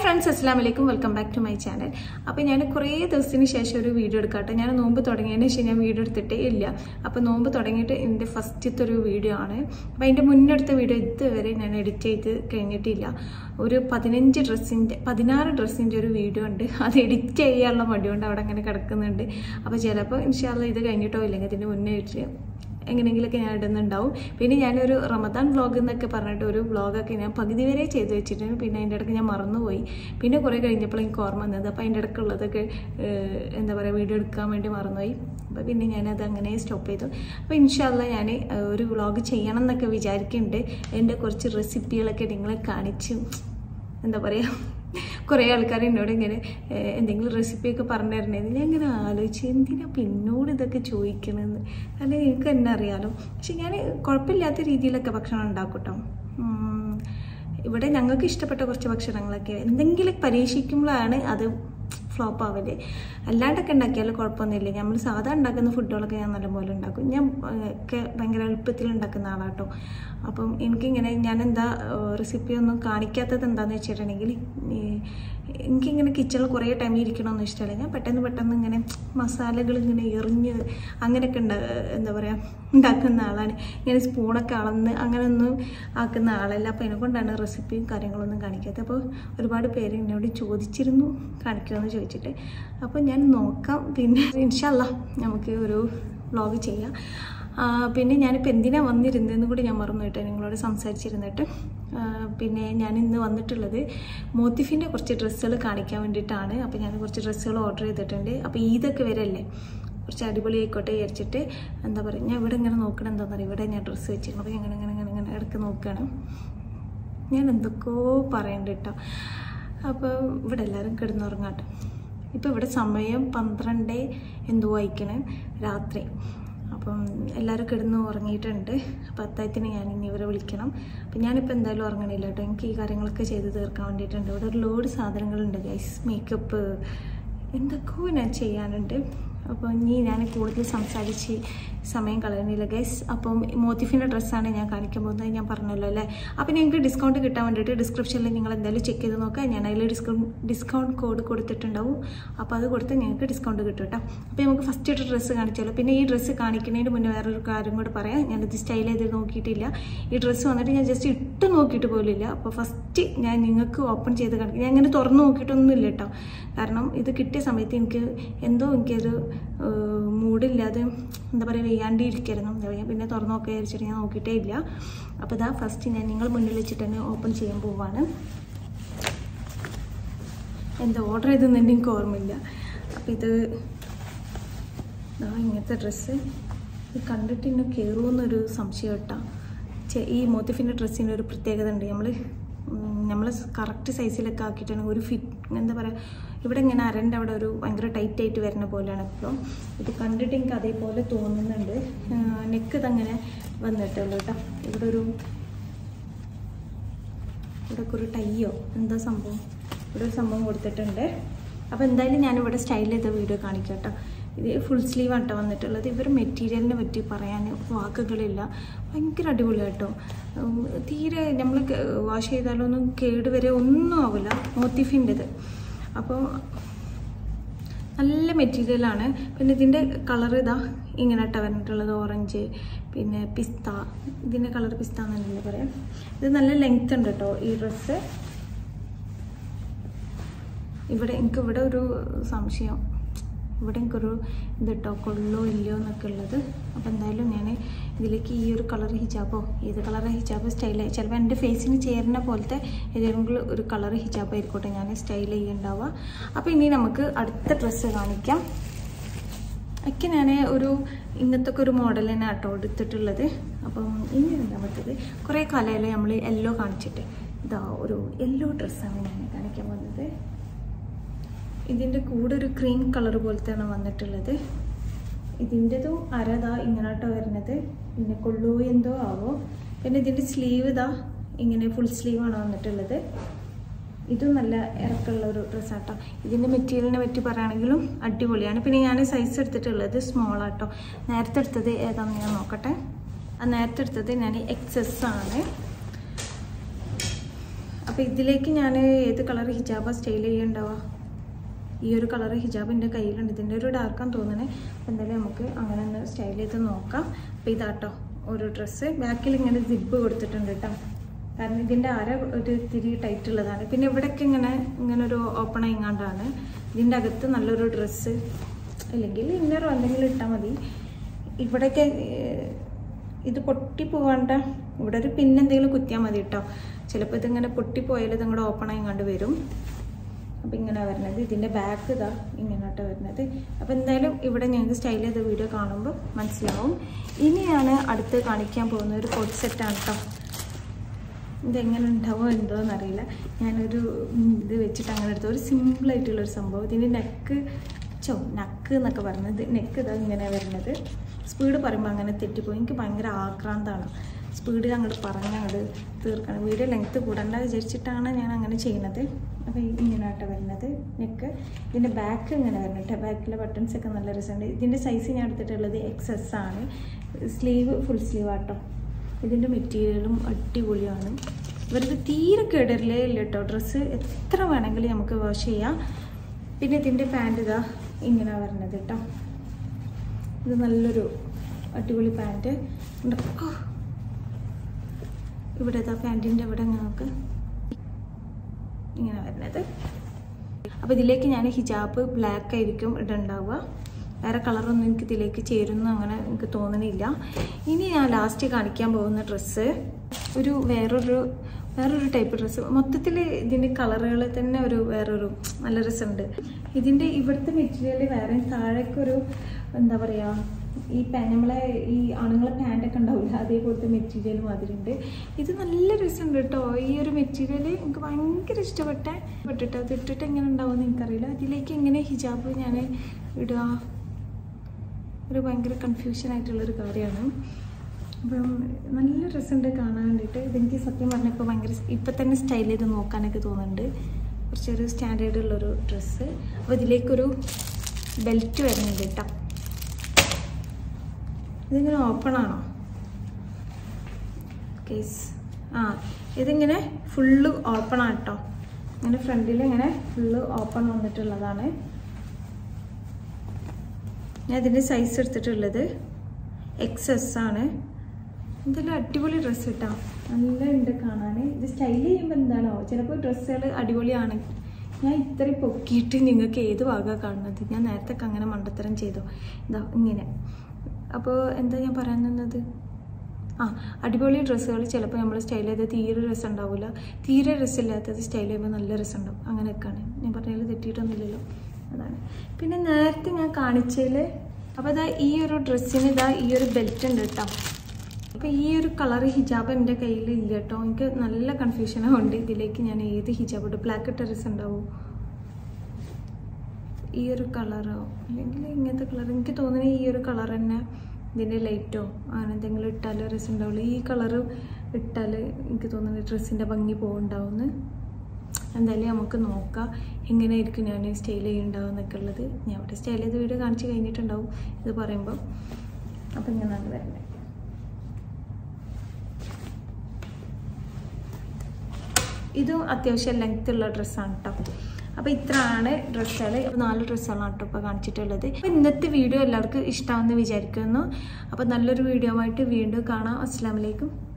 friends അസ്സാം വലൈക്കും welcome back to my channel അപ്പോൾ ഞാൻ കുറേ ദിവസത്തിന് ശേഷം ഒരു വീഡിയോ എടുക്കാട്ടെ ഞാൻ നോമ്പ് തുടങ്ങിയതിന് ശേഷം ഞാൻ വീഡിയോ എടുത്തിട്ടേ ഇല്ല അപ്പോൾ നോമ്പ് തുടങ്ങിയിട്ട് എൻ്റെ ഫസ്റ്റത്തെ ഒരു വീഡിയോ ആണ് അപ്പോൾ അതിൻ്റെ മുന്നെടുത്ത വീഡിയോ ഇതുവരെ ഞാൻ എഡിറ്റ് ചെയ്ത് കഴിഞ്ഞിട്ടില്ല ഒരു പതിനഞ്ച് ഡ്രസ്സിൻ്റെ പതിനാറ് ഡ്രസ്സിൻ്റെ ഒരു വീഡിയോ ഉണ്ട് അത് എഡിറ്റ് ചെയ്യാനുള്ള മടിയുണ്ട് അവിടെ അങ്ങനെ കിടക്കുന്നുണ്ട് അപ്പോൾ ചിലപ്പോൾ ഇൻഷാല്ല ഇത് കഴിഞ്ഞിട്ടോ ഇല്ലെങ്കിൽ ഇതിന് മുന്നേ ഇട്ട് എങ്ങനെയെങ്കിലുമൊക്കെ ഞാൻ ഇടുന്നുണ്ടാവും പിന്നെ ഞാനൊരു റമദാൻ വ്ളോഗ് എന്നൊക്കെ പറഞ്ഞിട്ട് ഒരു വ്ളോഗൊക്കെ ഞാൻ പകുതി വരെ ചെയ്ത് വെച്ചിട്ടുണ്ട് പിന്നെ അതിൻ്റെ ഇടയ്ക്ക് ഞാൻ മറന്നുപോയി പിന്നെ കുറേ കഴിഞ്ഞപ്പോൾ എനിക്ക് ഓർമ്മ വന്നത് അപ്പോൾ അതിൻ്റെ ഇടയ്ക്കുള്ളതൊക്കെ ഏഹ്, എന്താ പറയുക വീഡിയോ എടുക്കാൻ വേണ്ടി മറന്നുപോയി അപ്പോൾ പിന്നെ ഞാനത് അങ്ങനെ സ്റ്റോപ്പ് ചെയ്തു അപ്പോൾ ഇൻഷാല്ല ഞാൻ ഏഹ്, ഒരു വ്ളോഗ് ചെയ്യണം എന്നൊക്കെ വിചാരിക്കുന്നുണ്ട് എൻ്റെ കുറച്ച് റെസിപ്പികളൊക്കെ നിങ്ങളെ കാണിച്ച് എന്താ പറയുക കുറേ ആൾക്കാർ എന്നോട് ഇങ്ങനെ ഏഹ്, എന്തെങ്കിലും റെസിപ്പിയൊക്കെ പറഞ്ഞു തരണേ ഞാൻ ഇങ്ങനെ ആലോചിച്ച് എന്തിനാ പിന്നോട് ഇതൊക്കെ ചോദിക്കണമെന്ന് കാരണം എനിക്ക് തന്നെ അറിയാലോ പക്ഷെ ഞാൻ കുഴപ്പമില്ലാത്ത രീതിയിലൊക്കെ ഭക്ഷണം ഉണ്ടാക്കും കേട്ടോ ഉം, ഇവിടെ ഞങ്ങൾക്ക് ഇഷ്ടപ്പെട്ട കുറച്ച് ഭക്ഷണങ്ങളൊക്കെ എന്തെങ്കിലും പരീക്ഷിക്കുമ്പോഴാണ് അത് ഫ്ലോപ്പ് ആവല് അല്ലാണ്ടൊക്കെ ഉണ്ടാക്കിയാലും കുഴപ്പമൊന്നുമില്ല നമ്മൾ സാധാ ഉണ്ടാക്കുന്ന ഫുഡുകളൊക്കെ ഞാൻ നല്ലപോലെ ഉണ്ടാക്കും ഞാൻ ഏഹ്, ഒക്കെ ഭയങ്കര എളുപ്പത്തിൽ ഉണ്ടാക്കുന്ന ആളാട്ടോ അപ്പം എനിക്കിങ്ങനെ ഞാൻ എന്താ റെസിപ്പി ഒന്നും കാണിക്കാത്തത് എന്താണെന്ന് വെച്ചിട്ടുണ്ടെങ്കിൽ ഈ എനിക്കിങ്ങനെ കിച്ചണിൽ കുറേ ടൈം ഇരിക്കണമെന്ന് ഇഷ്ടമല്ല ഞാൻ പെട്ടെന്ന് പെട്ടെന്ന് ഇങ്ങനെ മസാലകൾ ഇങ്ങനെ എറിഞ്ഞ് അങ്ങനെയൊക്കെ ഉണ്ടാ എന്താ പറയുക ഉണ്ടാക്കുന്ന ആളാണ് ഇങ്ങനെ സ്പൂണൊക്കെ അളന്ന് അങ്ങനെയൊന്നും ആക്കുന്ന ആളല്ല അപ്പോൾ എന്നെക്കൊണ്ടാണ് റെസിപ്പിയും കാര്യങ്ങളൊന്നും കാണിക്കാത്തത് അപ്പോൾ ഒരുപാട് പേര് എന്നോട് ചോദിച്ചിരുന്നു കാണിക്കുമെന്ന് ചോദിച്ചിട്ട് അപ്പോൾ ഞാൻ നോക്കാം പിന്നെ ഇൻഷല്ല നമുക്ക് ഒരു വ്ളോഗ് ചെയ്യാം ആ, പിന്നെ ഞാനിപ്പോൾ എന്തിനാണ് വന്നിരുന്നതെന്ന് കൂടി ഞാൻ മറന്നു കേട്ടോ നിങ്ങളോട് സംസാരിച്ചിരുന്നിട്ട് ആ, പിന്നെ ഞാൻ ഇന്ന് വന്നിട്ടുള്ളത് മോത്തിഫിൻ്റെ കുറച്ച് ഡ്രസ്സുകൾ കാണിക്കാൻ വേണ്ടിയിട്ടാണ് അപ്പോൾ ഞാൻ കുറച്ച് ഡ്രസ്സുകൾ ഓർഡർ ചെയ്തിട്ടുണ്ട് അപ്പോൾ ഈദൊക്കെ വരല്ലേ കുറച്ച് അടിപൊളി ആയിക്കോട്ടെ വിചാരിച്ചിട്ട് എന്താ പറയുക ഞാൻ ഇവിടെ ഇങ്ങനെ നോക്കണം എന്താണെന്ന് അറിയാം ഇവിടെ ഞാൻ ഡ്രസ്സ് വെച്ചിരുന്നു അപ്പോൾ ഇങ്ങനെ ഇങ്ങനെ ഇങ്ങനെ ഇങ്ങനെ ഇടയ്ക്ക് നോക്കുകയാണ് ഞാൻ എന്തൊക്കെയോ പറയണ്ട കേട്ടോ അപ്പോൾ ഇവിടെ എല്ലാവരും കിടന്നുറങ്ങാട്ടെ ഇപ്പോൾ ഇവിടെ സമയം പന്ത്രണ്ട് എന്തോ വായിക്കണേ രാത്രി അപ്പം എല്ലാവരും കിടന്ന് ഉറങ്ങിയിട്ടുണ്ട് അപ്പോൾ അത്തായത്തിന് ഞാൻ ഇനി ഇവരെ വിളിക്കണം അപ്പം ഞാനിപ്പോൾ എന്തായാലും ഉറങ്ങണില്ല കേട്ടോ എനിക്ക് ഈ കാര്യങ്ങളൊക്കെ ചെയ്ത് തീർക്കാൻ വേണ്ടിയിട്ടുണ്ട് ഇവിടെ ഒരു ലോഡ് സാധനങ്ങളുണ്ട് ഗൈസ് മേക്കപ്പ് എന്തൊക്കെയോ ഞാൻ ചെയ്യാനുണ്ട് അപ്പോൾ ഇനി ഞാൻ കൂടുതൽ സംസാരിച്ച് സമയം കളയണില്ല ഗൈസ് അപ്പം മോത്തിഫിൻ്റെ ഡ്രസ്സാണ് ഞാൻ കാണിക്കാൻ പോകുന്നത് ഞാൻ പറഞ്ഞല്ലോ അല്ലേ അപ്പം നിങ്ങൾക്ക് ഡിസ്കൗണ്ട് കിട്ടാൻ വേണ്ടിയിട്ട് ഡിസ്ക്രിപ്ഷനിൽ നിങ്ങൾ എന്തായാലും ചെക്ക് ചെയ്ത് നോക്കുക ഞാൻ അതിൽ ഡിസ്കൗണ്ട് ഡിസ്കൗണ്ട് കോഡ് കൊടുത്തിട്ടുണ്ടാവും അപ്പോൾ അത് കൊടുത്ത് നിങ്ങൾക്ക് ഡിസ്കൗണ്ട് കിട്ടും കേട്ടോ അപ്പോൾ നമുക്ക് ഫസ്റ്റ് ഇട്ട് ഡ്രസ്സ് കാണിച്ചാലോ പിന്നെ ഈ ഡ്രസ്സ് കാണിക്കുന്നതിന് മുന്നേ വേറൊരു കാര്യം കൂടെ പറയാം ഞാനിത് സ്റ്റൈൽ ചെയ്ത് നോക്കിയിട്ടില്ല ഈ ഡ്രസ്സ് വന്നിട്ട് ഞാൻ ജസ്റ്റ് ഇട്ട് നോക്കിയിട്ട് പോലില്ല അപ്പോൾ ഫസ്റ്റ് ഞാൻ നിങ്ങൾക്ക് ഓപ്പൺ ചെയ്ത് കാണിക്കും ഞാൻ ഇങ്ങനെ തുറന്ന് നോക്കിയിട്ടൊന്നും ഇല്ല കേട്ടോ കാരണം ഇത് കിട്ടിയ സമയത്ത് എനിക്ക് എന്തോ എനിക്കൊരു മൂഡില്ലാതെ എന്താ പറയുക വെയ്യാണ്ടി ഇരിക്കായിരുന്നു എന്താ പറയുക പിന്നെ തുറന്ന് നോക്കി വിചാരിച്ചിട്ട് ഞാൻ നോക്കിയിട്ടേ ഇല്ല അപ്പോൾ ഇതാ ഫസ്റ്റ് ഞാൻ നിങ്ങൾ മുന്നിൽ വെച്ചിട്ട് തന്നെ ഓപ്പൺ ചെയ്യാൻ പോവാണ് എന്താ ഓർഡർ ചെയ്തെന്ന് എനിക്ക് ഓർമ്മയില്ല അപ്പോൾ ഇത് ഇതാ ഇങ്ങനത്തെ ഡ്രസ്സ് ഇത് കണ്ടിട്ട് ഇന്നെ കയറുമെന്നൊരു സംശയം കേട്ടാ ചെ- ഈ മോത്തിഫിൻ്റെ ഡ്രസ്സിൻ്റെ ഒരു പ്രത്യേകത ഉണ്ട് നമ്മൾ നമ്മൾ കറക്റ്റ് സൈസിലൊക്കെ ആക്കിയിട്ടാണ് ഒരു ഫിറ്റ് എന്താ പറയുക ഇവിടെ ഇങ്ങനെ അരൻ്റെ അവിടെ ഒരു ഭയങ്കര ടൈറ്റ് ആയിട്ട് വരുന്ന പോലെയാണ് ഇപ്പോൾ ഇത് കണ്ടിട്ട് എനിക്ക് അതേപോലെ തോന്നുന്നുണ്ട് നെക്ക് ഇതങ്ങനെ വന്നിട്ടുള്ളൂ കേട്ടോ ഇവിടെ ഒരു ഇവിടെ ഒരു ടൈയോ എന്താ സംഭവം ഇവിടെ ഒരു സംഭവം കൊടുത്തിട്ടുണ്ട് അപ്പോൾ എന്തായാലും ഞാനിവിടെ സ്റ്റൈൽ ചെയ്ത വീഡിയോ കാണിക്കാം കേട്ടോ ഇത് ഫുൾ സ്ലീവ് ആണ് കേട്ടോ വന്നിട്ടുള്ളത് ഇവർ മെറ്റീരിയലിനെ പറ്റി പറയാൻ വാക്കുകളില്ല ഭയങ്കര അടിപൊളിയാണ് കേട്ടോ ഉം, തീരെ നമ്മൾ വാഷ് ചെയ്താലൊന്നും കേട് വരെ ഒന്നും ആവില്ല മോത്തിഫിൻ്റെത് അപ്പോൾ നല്ല മെറ്റീരിയലാണ് പിന്നെ ഇതിൻ്റെ കളർ ഇതാ ഇങ്ങനെ ഇട്ട വന്നിട്ടുള്ളത് ഓറഞ്ച് പിന്നെ പിസ്ത ഇതിൻ്റെ കളർ പിസ്ത എന്നല്ലേ പറയാം ഇത് നല്ല ലെങ്ത് ഉണ്ട് കേട്ടോ ഈ ഡ്രസ്സ് ഇവിടെ എനിക്ക് ഇവിടെ ഒരു സംശയം ഇവിടെ എനിക്കൊരു ഇത് കേട്ടോ കൊള്ളോ ഇല്ലയോ എന്നൊക്കെ ഉള്ളത് അപ്പോൾ എന്തായാലും ഞാൻ ഇതിലേക്ക് ഈ ഒരു കളർ ഹിജാബോ ഏത് കളർ ഹിജാബ് സ്റ്റൈൽ ചിലപ്പോൾ എൻ്റെ ഫേസിന് ചേരുന്ന പോലത്തെ ഏതെങ്കിലും ഒരു കളർ ഹിജാബ് ആയിരിക്കട്ടെ ഞാൻ സ്റ്റൈൽ ചെയ്യുന്നുണ്ടാവുക അപ്പോൾ ഇനി നമുക്ക് അടുത്ത ഡ്രസ്സ് കാണിക്കാം ഒക്കെ ഞാൻ ഒരു ഇങ്ങനത്തെ ഒക്കെ ഒരു മോഡൽ തന്നെ കേട്ടോ എടുത്തിട്ടുള്ളത് അപ്പം ഇനി രണ്ടാമത്തേത് കുറേ കാലമല്ലേ നമ്മൾ യെല്ലോ കാണിച്ചിട്ട് ഇതാ ഒരു യെല്ലോ ഡ്രസ്സാണ് ഞാൻ കാണിക്കാൻ പോകുന്നത് ഇതിൻ്റെ കൂടെ ഒരു ക്രീം കളർ പോലത്തെയാണ് വന്നിട്ടുള്ളത് ഇതിൻ്റെതും അരതാ ഇങ്ങനോട്ടോ വരുന്നത് പിന്നെ കൊള്ളൂ എന്തോ ആവോ പിന്നെ ഇതിൻ്റെ സ്ലീവ് ഇതാ ഇങ്ങനെ ഫുൾ സ്ലീവാണ് വന്നിട്ടുള്ളത് ഇതും നല്ല ഇറക്കമുള്ള ഒരു ഡ്രസ്സാട്ടോ ഇതിൻ്റെ മെറ്റീരിയലിനെ പറ്റി പറയുകയാണെങ്കിലും അടിപൊളിയാണ് പിന്നെ ഞാൻ സൈസ് എടുത്തിട്ടുള്ളത് സ്മോൾ ആട്ടോ നേരത്തെ എടുത്തത് ഏതാണെന്ന് ഞാൻ നോക്കട്ടെ ആ നേരത്തെ എടുത്തത് ഞാൻ എക്സസ് ആണ് അപ്പോൾ ഇതിലേക്ക് ഞാൻ ഏത് കളർ ഹിജാബാണ് സ്റ്റൈൽ ചെയ്യുന്നുണ്ടാവുക ഈ ഒരു കളർ ഹിജാബ് എൻ്റെ കയ്യിലുണ്ട് ഇതിൻ്റെ ഒരു ഡാർക്കാന്ന് തോന്നണേ അപ്പോൾ എന്തായാലും നമുക്ക് അങ്ങനെ ഒന്ന് സ്റ്റൈൽ ചെയ്ത് നോക്കാം അപ്പോൾ ഇതാട്ടോ ഒരു ഡ്രസ്സ് ബാക്കിൽ ഇങ്ങനെ സിബ് കൊടുത്തിട്ടുണ്ട് കേട്ടോ കാരണം ഇതിൻ്റെ അര ഒരു ഇത്തിരി ടൈറ്റ് ഉള്ളതാണ് പിന്നെ ഇവിടെയൊക്കെ ഇങ്ങനെ ഇങ്ങനെ ഒരു ഓപ്പൺ ആയിങ്ങാണ്ടാണ് ഇതിൻ്റെ അകത്ത് നല്ലൊരു ഡ്രസ്സ് അല്ലെങ്കിൽ ഇന്നറോ എന്തെങ്കിലും ഇട്ടാൽ മതി ഇവിടെയൊക്കെ ഏർ, ഇത് പൊട്ടി പോകാണ്ട ഇവിടെ ഒരു പിന്നെന്തെങ്കിലും കുത്തിയാൽ മതി കേട്ടോ ചിലപ്പോൾ ഇതിങ്ങനെ പൊട്ടിപ്പോയാൽ ഇത് ഇങ്ങോട്ട് ഓപ്പൺ ആയി കണ്ട് വരും അപ്പം ഇങ്ങനെ വരുന്നത് ഇതിൻ്റെ ബാക്ക് ഇതാ ഇങ്ങനെയാട്ടോ വരുന്നത് അപ്പം എന്തായാലും ഇവിടെ ഞങ്ങൾക്ക് സ്റ്റൈൽ ചെയ്ത വീഡിയോ കാണുമ്പോൾ മനസ്സിലാവും ഇനിയാണ് അടുത്ത് കാണിക്കാൻ പോകുന്ന ഒരു കോട്ട് സെറ്റാണ് കേട്ടോ ഇതെങ്ങനെ ഉണ്ടാവോ എന്തോ എന്നറിയില്ല ഞാനൊരു ഉം, ഇത് വെച്ചിട്ട് അങ്ങനെ എടുത്ത ഒരു സിമ്പിളായിട്ടുള്ളൊരു സംഭവം ഇതിൻ്റെ നെക്ക് ചോ നക്ക് എന്നൊക്കെ പറഞ്ഞത് നെക്ക് ഇതാ ഇങ്ങനെ വരുന്നത് സ്പീഡ് പറയുമ്പോൾ അങ്ങനെ തെറ്റിപ്പോയി എനിക്ക് ഭയങ്കര ആക്രാന്താണ് സ്പീഡിൽ അങ്ങോട്ട് പറഞ്ഞ് അങ്ങോട്ട് തീർക്കണം വീഡിയോ ലെങ്ത്ത് കൂടണ്ട വിചാരിച്ചിട്ടാണ് ഞാൻ അങ്ങനെ ചെയ്യുന്നത് അപ്പോൾ ഇങ്ങനെയാട്ടോ വരുന്നത് നെക്ക് ഇതിൻ്റെ ബാക്ക് ഇങ്ങനെ വരുന്നുണ്ട് ബാക്കിലെ ബട്ടൺസ് ഒക്കെ നല്ല രസമുണ്ട് ഇതിൻ്റെ സൈസ് ഞാൻ എടുത്തിട്ടുള്ളത് എക്സ് എസ് ആണ് സ്ലീവ് ഫുൾ സ്ലീവ് ആട്ടോ ഇതിൻ്റെ മെറ്റീരിയലും അടിപൊളിയാണ് ഇവർക്ക് തീരെ കേടരില്ലേ ഇല്ല കേട്ടോ ഡ്രസ്സ് എത്ര വേണമെങ്കിലും നമുക്ക് വാഷ് ചെയ്യാം പിന്നെ ഇതിൻ്റെ പാൻറ് ഇതാ ഇങ്ങനെ വരുന്നത് കേട്ടോ ഇത് നല്ലൊരു അടിപൊളി പാൻറ് ഇവിടെ ഇതാ പാൻറ്റിൻ്റെ ഇവിടെ നമുക്ക് ഇങ്ങനെ വരുന്നത് അപ്പോൾ ഇതിലേക്ക് ഞാൻ ഹിജാബ് ബ്ലാക്ക് ആയിരിക്കും ഇടുണ്ടാവുക വേറെ കളറൊന്നും എനിക്ക് ഇതിലേക്ക് ചേരുന്നു അങ്ങനെ എനിക്ക് തോന്നണില്ല ഇനി ഞാൻ ലാസ്റ്റ് കാണിക്കാൻ പോകുന്ന ഡ്രസ്സ് ഒരു വേറൊരു വേറൊരു ടൈപ്പ് ഡ്രസ്സ് മൊത്തത്തിൽ ഇതിൻ്റെ കളറുകൾ തന്നെ ഒരു വേറൊരു നല്ല രസമുണ്ട് ഇതിൻ്റെ ഇവിടുത്തെ മെറ്റീരിയൽ വേറെ താഴേക്കൊരു എന്താ പറയുക ഈ പാൻ നമ്മളെ ഈ ആണുങ്ങളെ പാൻറ്റൊക്കെ ഉണ്ടാവില്ല അതേപോലത്തെ മെറ്റീരിയൽ മാതിരി ഉണ്ട് ഇത് നല്ല രസമുണ്ട് കേട്ടോ ഈ ഒരു മെറ്റീരിയൽ എനിക്ക് ഭയങ്കര ഇഷ്ടപ്പെട്ട പെട്ടിട്ട് അത് ഇട്ടിട്ട് എങ്ങനെ ഉണ്ടാവുമെന്ന് എനിക്കറിയില്ല അതിലേക്ക് എങ്ങനെ ഹിജാബ് ഞാൻ ഇടുക ഒരു ഭയങ്കര കൺഫ്യൂഷൻ ആയിട്ടുള്ളൊരു കാര്യമാണ് അപ്പം നല്ല രസമുണ്ട് കാണാൻ വേണ്ടിയിട്ട് ഇതെനിക്ക് സത്യം പറഞ്ഞപ്പോൾ ഭയങ്കര ഇപ്പം തന്നെ സ്റ്റൈൽ ചെയ്ത് നോക്കാനൊക്കെ തോന്നുന്നുണ്ട് കുറച്ചൊരു സ്റ്റാൻഡേർഡ് ഉള്ളൊരു ഡ്രസ്സ് അപ്പോൾ ഇതിലേക്കൊരു ബെൽറ്റ് വരുന്നുണ്ട് കേട്ടോ ഇതിങ്ങനെ ഓപ്പൺ ആണോ കേസ് ആ ഇതിങ്ങനെ ഫുള്ള് ഓപ്പൺ ആണ് കേട്ടോ ഇങ്ങനെ ഫ്രണ്ടിൽ ഇങ്ങനെ ഫുള്ള് ഓപ്പൺ വന്നിട്ടുള്ളതാണ് ഞാൻ ഇതിൻ്റെ സൈസ് എടുത്തിട്ടുള്ളത് എക്സ് എസ് ആണ് എന്തെല്ലാം അടിപൊളി ഡ്രസ്സ് കിട്ടാം നല്ല ഉണ്ട് കാണാൻ ഇത് സ്റ്റൈൽ ചെയ്യുമ്പോൾ എന്താണോ ചിലപ്പോൾ ഡ്രസ്സുകൾ അടിപൊളിയാണ് ഞാൻ ഇത്രയും പൊക്കിയിട്ട് നിങ്ങൾക്ക് ഏത് ഭാഗമാണ് കാണുന്നത് ഞാൻ നേരത്തെ ഒക്കെ അങ്ങനെ മണ്ടത്തരം ചെയ്തു ഇതാ ഇങ്ങനെ അപ്പോൾ എന്താ ഞാൻ പറയാൻ നിന്നത് ആ അടിപൊളി ഡ്രസ്സുകൾ ചിലപ്പോൾ നമ്മൾ സ്റ്റൈൽ ചെയ്ത് തീരെ രസം ഉണ്ടാവില്ല തീരെ രസമില്ലാത്തത് സ്റ്റൈൽ ചെയ്യുമ്പോൾ നല്ല രസം ഉണ്ടാവും അങ്ങനെയൊക്കെയാണ് ഞാൻ പറഞ്ഞതിൽ തെറ്റിയിട്ടൊന്നുമില്ലല്ലോ അതാണ് പിന്നെ നേരത്തെ ഞാൻ കാണിച്ചതിൽ അപ്പോൾ ഇതാ ഈ ഒരു ഡ്രസ്സിന് ഇതാ ഈ ഒരു ബെൽറ്റ് ഉണ്ട് കേട്ടോ അപ്പോൾ ഈ ഒരു കളർ ഹിജാബ് എൻ്റെ കയ്യിൽ ഇല്ല കേട്ടോ എനിക്ക് നല്ല കൺഫ്യൂഷനാണ് ഉണ്ട് ഇതിലേക്ക് ഞാൻ ഏത് ഹിജാബ് ഇട്ട് ബ്ലാക്ക് ഇട്ട ഡ്രസ്സ് ഉണ്ടാവും ഈ ഒരു കളറോ അല്ലെങ്കിൽ ഇങ്ങനത്തെ കളർ എനിക്ക് തോന്നുന്നത് ഈ ഒരു കളർ തന്നെ ഇതിൻ്റെ ലൈറ്റോ അങ്ങനെ എന്തെങ്കിലും ഇട്ടാൽ രസം ഉണ്ടാവുള്ളൂ ഈ കളർ ഇട്ടാൽ എനിക്ക് തോന്നുന്നത് ഡ്രസ്സിൻ്റെ ഭംഗി പോകുന്നുണ്ടാവുമെന്ന് എന്തായാലും നമുക്ക് നോക്കാം എങ്ങനെയായിരിക്കും ഞാൻ സ്റ്റൈൽ ചെയ്യുന്നുണ്ടാവും എന്നൊക്കെ ഉള്ളത് ഞാൻ ഇവിടെ സ്റ്റൈൽ ചെയ്ത വീഡിയോ കാണിച്ച് കഴിഞ്ഞിട്ടുണ്ടാവും ഇത് പറയുമ്പോൾ അപ്പം ഇങ്ങനെയാണ് വരുന്നത് ഇതും അത്യാവശ്യം ലെങ്ത് ഉള്ള ഡ്രസ്സാണ് കേട്ടോ അപ്പോൾ ഇത്രയാണ് ഡ്രസ്സുകൾ നാല് ഡ്രസ്സുകളാണ് കേട്ടോ ഇപ്പോൾ കാണിച്ചിട്ടുള്ളത് അപ്പോൾ ഇന്നത്തെ വീഡിയോ എല്ലാവർക്കും ഇഷ്ടമാണെന്ന് വിചാരിക്കുന്നു അപ്പോൾ നല്ലൊരു വീഡിയോ ആയിട്ട് വീണ്ടും കാണാം അസ്സാം വലൈക്കും